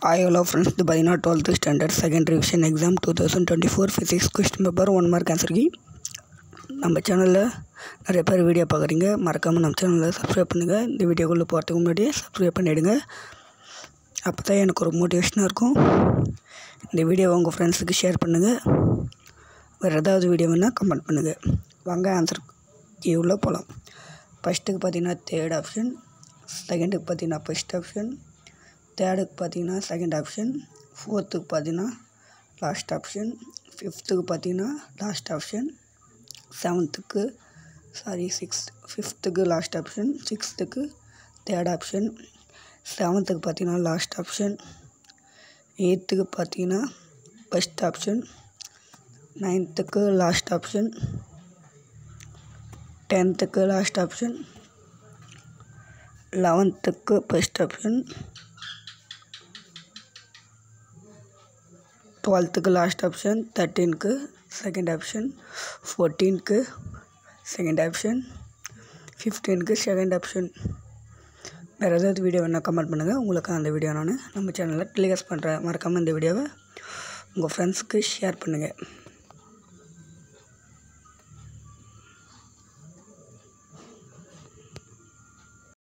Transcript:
hi hello friends இது பார்த்தீங்கன்னா twelfth standard second revision exam two thousand twenty four physics question paper one mark answer கி நம்ம சேனலில் நிறைய பேர் வீடியோ பார்க்குறீங்க மறக்காமல் நம்ம சேனலில் சப்ஸ்கிரைப் பண்ணுங்கள் இந்த வீடியோக்குள்ளே போகிறதுக்கு முன்னாடியே சப்ஸ்கிரைப் பண்ணிவிடுங்க அப்போ தான் எனக்கு ஒரு மோட்டிவேஷனாக இருக்கும் இந்த வீடியோவை உங்கள் ஃப்ரெண்ட்ஸுக்கு ஷேர் பண்ணுங்கள் வேறு ஏதாவது வீடியோ வேணால் கமெண்ட் பண்ணுங்கள் வாங்க ஆன்சர் கீ உள்ள போகலாம் ஃபஸ்ட்டுக்கு பார்த்தீங்கன்னா தேர்ட் ஆப்ஷன் செகண்டுக்கு பார்த்தீங்கன்னா ஃபஸ்ட் ஆப்ஷன் தேர்டுக்கு பார்த்தீங்கன்னா செகண்ட் ஆப்ஷன் ஃபோர்த்துக்கு பார்த்தீங்கன்னா லாஸ்ட் ஆப்ஷன் ஃபிஃப்த்துக்கு பார்த்தீங்கன்னா லாஸ்ட் ஆப்ஷன் செவன்த்துக்கு சாரி சிக்ஸ்த் ஃபிஃப்த்துக்கு லாஸ்ட் ஆப்ஷன் சிக்ஸ்த்துக்கு தேர்ட் ஆப்ஷன் செவன்த்துக்கு பார்த்தீங்கன்னா லாஸ்ட் ஆப்ஷன் எயித்துக்கு பார்த்தீங்கன்னா ஃபஸ்ட் ஆப்ஷன் நைன்த்துக்கு லாஸ்ட் ஆப்ஷன் டென்த்துக்கு லாஸ்ட் ஆப்ஷன் லெவன்த்துக்கு ஃபஸ்ட் ஆப்ஷன் டுவெல்த்துக்கு லாஸ்ட் ஆப்ஷன் தேர்ட்டீனுக்கு செகண்ட் ஆப்ஷன் ஃபோர்டீனுக்கு செகண்ட் ஆப்ஷன் ஃபிஃப்டீனுக்கு செகண்ட் ஆப்ஷன் வேறு ஏதாவது வீடியோ வேணால் கமெண்ட் பண்ணுங்கள் உங்களுக்கு அந்த வீடியோ நான் நம்ம சேனலில் டெலிகாஸ்ட் பண்ணுறேன் மறக்காமல் இந்த வீடியோவை உங்கள் ஃப்ரெண்ட்ஸுக்கு ஷேர் பண்ணுங்கள்